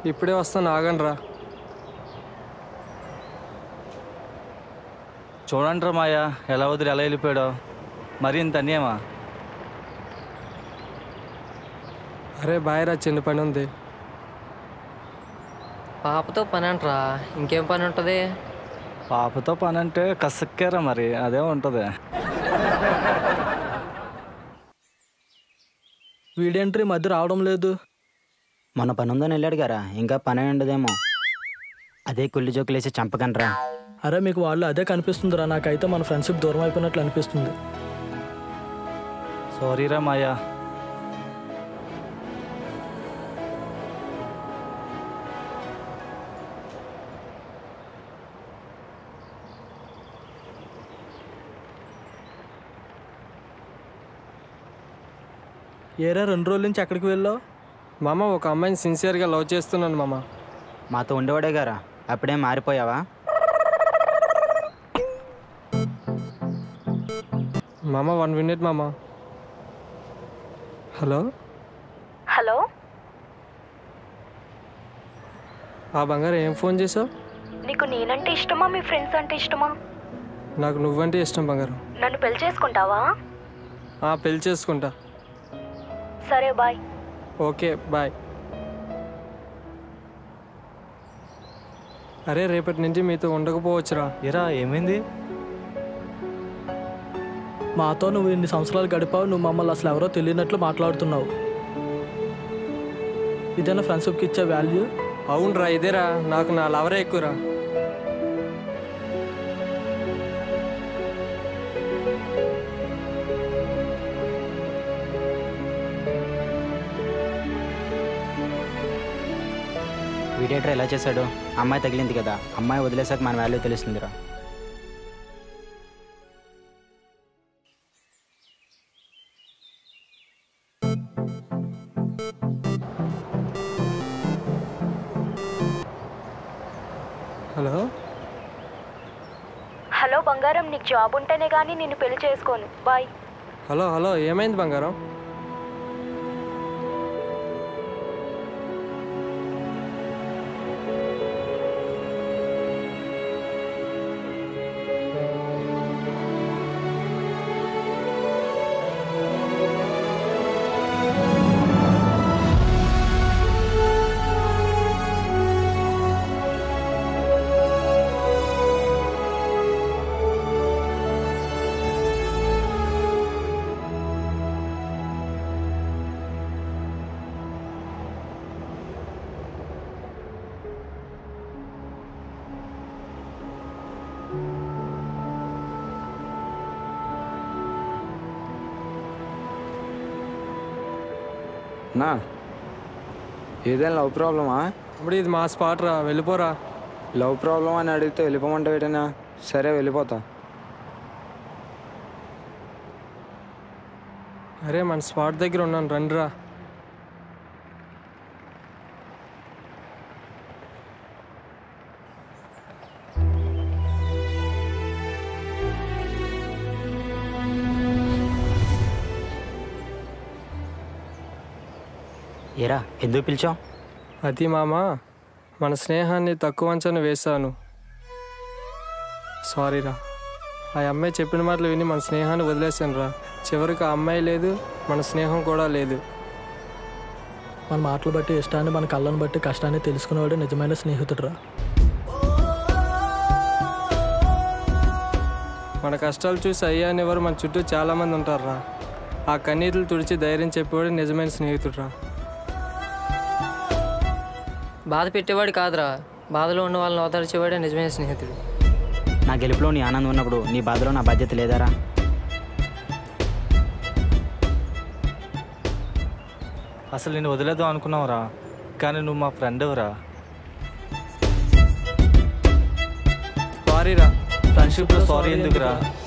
ఇప్పుడే వస్తాను ఆగండి రా చూడండి రా మాయా ఎలా వదిలి ఎలా వెళ్ళిపోయాడో మరి ఇంత అన్యమా అరే బాయ్ రా చిన్న పని ఉంది పాపతో పని అంటరా ఇంకేం పని ఉంటుంది పాపతో పని అంటే కసక్కేరా మరి అదే ఉంటుంది వీడేంట్రీ మధ్య రావడం లేదు మొన్న పని ఉందని వెళ్ళాడు గారా ఇంకా పని ఉండదేమో అదే కుళ్ళి జోకులేసి చంపకండ్రా అరే మీకు వాళ్ళు అదే కనిపిస్తుందిరా నాకైతే మన ఫ్రెండ్షిప్ దూరం అయిపోయినట్లు అనిపిస్తుంది సారీరా మాయా ఏరా రెండు రోజుల నుంచి ఎక్కడికి వెళ్ళావు మామ ఒక అమ్మాయిని సిన్సియర్గా లవ్ చేస్తున్నాను మామ మాతో ఉండేవాడే గారా అప్పుడే మారిపోయావా మామ వన్ మినిట్ మామ హలో హలో ఆ బంగారు ఏం ఫోన్ చేసావు నీకు నేనంటే ఇష్టమా మీ ఫ్రెండ్స్ అంటే ఇష్టమా నాకు నువ్వంటే ఇష్టం బంగారం నన్ను పెళ్లి చేసుకుంటావా ఆ పెళ్లి చేసుకుంటా సరే బాయ్ ఓకే బాయ్ అరే రేపటి నుంచి మీతో ఉండకపోవచ్చురా ఇరా ఏమైంది మాతో నువ్వు ఇన్ని సంవత్సరాలు గడిపావు నువ్వు మమ్మల్ని అసలు ఎవరో తెలియనట్లు మాట్లాడుతున్నావు ఇదేనా ఫ్రెండ్షిప్కి ఇచ్చే వాల్యూ అవునరా ఇదేరా నాకు నా లవరే ఎక్కువరా వీడేటర్ ఎలా చేశాడు అమ్మాయి తగిలింది కదా అమ్మాయి వదిలేసాక మన వాల్యూ తెలుస్తుందిరా హలో హలో బంగారం నీకు జాబ్ ఉంటేనే కానీ నిన్ను పెళ్లి చేసుకోను బాయ్ హలో హలో ఏమైంది బంగారం నా ఏదైనా లవ్ ప్రాబ్లమా ఇప్పుడు ఇది మా స్పాట్ రా వెళ్ళిపోరా లవ్ ప్రాబ్లం అని అడిగితే వెళ్ళిపోమంటే ఏటైనా సరే వెళ్ళిపోతా అరే మన స్పాట్ దగ్గర ఉన్నాను రండిరా ఏరా ఎందుకు పిలిచావు అది మామ మన స్నేహాన్ని తక్కువ అంచనా వేశాను సారీరా ఆ అమ్మాయి చెప్పిన మాటలు విని మన స్నేహాన్ని వదిలేశాను రా చివరికి ఆ అమ్మాయి లేదు మన స్నేహం కూడా లేదు మన మాటలు బట్టి ఇష్టాన్ని మన కళ్ళను బట్టి కష్టాన్ని తెలుసుకునేవాడు నిజమైన స్నేహితుడురా మన కష్టాలు చూసి అయ్యానివారు మన చుట్టూ చాలామంది ఉంటారురా ఆ కన్నీటిలు తుడిచి ధైర్యం చెప్పేవాడు నిజమైన స్నేహితుడురా బాధ పెట్టేవాడు కాదురా బాధలో ఉన్న వాళ్ళని ఓదార్చేవాడే నిజమైన స్నేహితుడు నా గెలుపులో నీ ఆనందం ఉన్నప్పుడు నీ బాధలో నా బాధ్యత లేదారా అసలు నేను వదిలేద్దాం అనుకున్నావురా కానీ నువ్వు మా ఫ్రెండ్ ఎవరా సారీరా ఫ్రెండ్షిప్లో సారీ ఎందుకురా